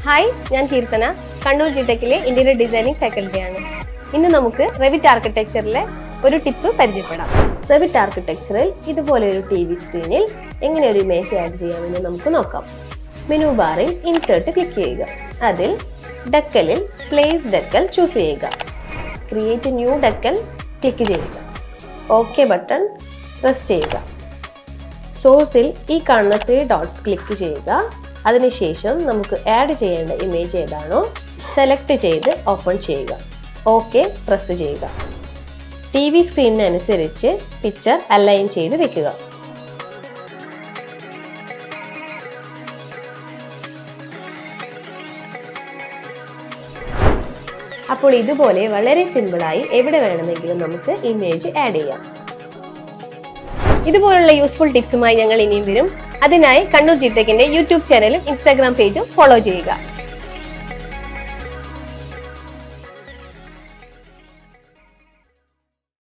hi ഞാൻ കീർത്തന കണ്ണൂർ ജിടെക്കിലെ interior designing ഫാക്കൽറ്റിയാണ് ഇന്ന് നമുക്ക് റെവിറ്റ് ആർക്കിടെക്ചറിലെ ഒരു ടിപ്പ് പരിചയപ്പെടാം റെവിറ്റ് ആർക്കിടെക്ചറിൽ ഇതുപോലെ ഒരു ടി വി സ്ക്രീനിൽ എങ്ങനെ ഒരു ഇമേജ് ആഡ് ചെയ്യാമെന്ന് നമുക്ക് നോക്കാം മെനു ബാറിൽ ഇൻസേർട്ട് ക്ലിക്ക് ചെയ്യുക അതിൽ ഡക്കലിൽ പ്ലേസ് ഡക്കൽ ചൂസ് ചെയ്യുക ക്രിയേറ്റ് ന്യൂ ഡക്കൽ ക്ലിക്ക് ചെയ്യുക ഓക്കെ ബട്ടൺ പ്രസ് ചെയ്യുക സോഴ്സിൽ ഈ കാണുന്ന ത്രീ ഡോട്ട്സ് ക്ലിക്ക് ചെയ്യുക അതിനുശേഷം നമുക്ക് ആഡ് ചെയ്യേണ്ട ഇമേജ് ഏതാണോ സെലക്ട് ചെയ്ത് ഓപ്പൺ ചെയ്യുക ഓക്കെ പ്രസ് ചെയ്യുക ടി വി സ്ക്രീനിനനുസരിച്ച് പിക്ചർ അലൈൻ ചെയ്ത് വെക്കുക അപ്പോൾ ഇതുപോലെ വളരെ സിമ്പിളായി എവിടെ വേണമെങ്കിലും നമുക്ക് ഇമേജ് ആഡ് ചെയ്യാം ഇതുപോലുള്ള യൂസ്ഫുൾ ടിപ്സുമായി ഞങ്ങൾ ഇനിയും വരും അതിനായി കണ്ണൂർ ജിടെക്കിന്റെ യൂട്യൂബ് ചാനലും ഇൻസ്റ്റാഗ്രാം പേജും ഫോളോ ചെയ്യുക